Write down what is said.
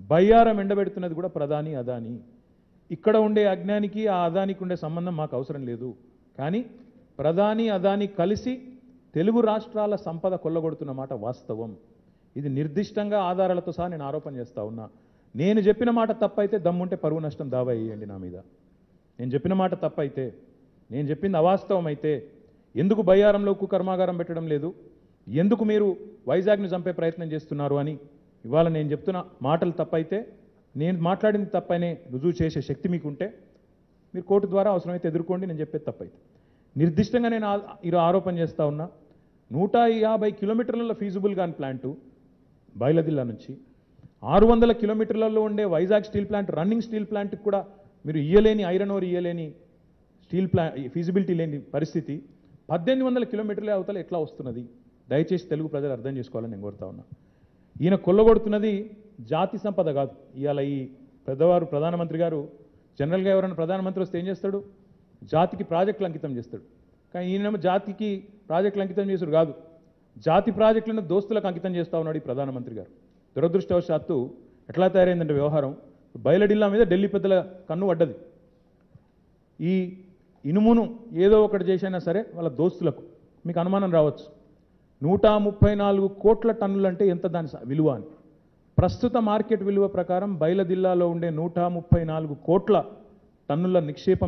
బయ్యారం ఎండబెడుతున్నది కూడా ప్రధాని అదాని ఇక్కడ ఉండే అజ్ఞానికి ఆ అదానికి ఉండే సంబంధం మాకు అవసరం లేదు కానీ ప్రధాని అదాని కలిసి తెలుగు రాష్ట్రాల సంపద కొల్లగొడుతున్న మాట వాస్తవం ఇది నిర్దిష్టంగా ఆధారాలతో సహా నేను ఆరోపణ చేస్తా ఉన్నా నేను చెప్పిన మాట తప్పైతే దమ్ముంటే పరువు నష్టం దావా వేయండి నా మీద నేను చెప్పిన మాట తప్పైతే నేను చెప్పింది అవాస్తవం అయితే ఎందుకు బయ్యారంలో ఉక్కు కర్మాగారం పెట్టడం లేదు ఎందుకు మీరు వైజాగ్ను చంపే ప్రయత్నం చేస్తున్నారు అని ఇవాళ నేను చెప్తున్న మాటలు తప్పైతే నేను మాట్లాడింది తప్పనే రుజువు చేసే శక్తి మీకుంటే మీరు కోర్టు ద్వారా అవసరమైతే ఎదుర్కోండి నేను చెప్పేది తప్పైతే నిర్దిష్టంగా నేను ఆ- ఈరోజు ఆరోపణ చేస్తా ఉన్నా నూట యాభై కిలోమీటర్ల ఫీజిబుల్ కాని ప్లాంటు బయలదిల్లా నుంచి ఆరు వందల కిలోమీటర్లలో ఉండే Vizag steel plant running steel ప్లాంట్కి కూడా మీరు ఇయ్యలేని ఐరన్ ఓర్ ఇయ్యలేని స్టీల్ ప్లా ఫీజిబిలిటీ లేని పరిస్థితి పద్దెనిమిది వందల కిలోమీటర్ల అవతల ఎట్లా వస్తున్నది దయచేసి తెలుగు ప్రజలు అర్థం చేసుకోవాలని నేను కోరుతా ఉన్నా ఈయన కొల్లగొడుతున్నది జాతి సంపద కాదు ఇవాళ ఈ పెద్దవారు ప్రధానమంత్రి గారు జనరల్గా ఎవరైనా ప్రధానమంత్రి వస్తే ఏం చేస్తాడు జాతికి ప్రాజెక్టులు అంకితం చేస్తాడు కానీ ఈయనేమో జాతికి ప్రాజెక్టులు అంకితం చేసుడు కాదు జాతి ప్రాజెక్టులను దోస్తులకు అంకితం చేస్తా ఉన్నాడు ఈ ప్రధానమంత్రి గారు దురదృష్టవశాత్తు ఎట్లా తయారైందంటే వ్యవహారం బయలడిల్లా మీద ఢిల్లీ పెద్దల కన్ను పడ్డది ఈ ఇనుమును ఏదో ఒకటి చేసైనా సరే వాళ్ళ దోస్తులకు మీకు అనుమానం రావచ్చు నూట ముప్పై నాలుగు కోట్ల టన్నులు అంటే ఎంత దాని స- విలువ అని ప్రస్తుత మార్కెట్ విలువ ప్రకారం బయలదిల్లాలో ఉండే నూట ముప్పై నాలుగు కోట్ల టన్నుల నిక్షేపం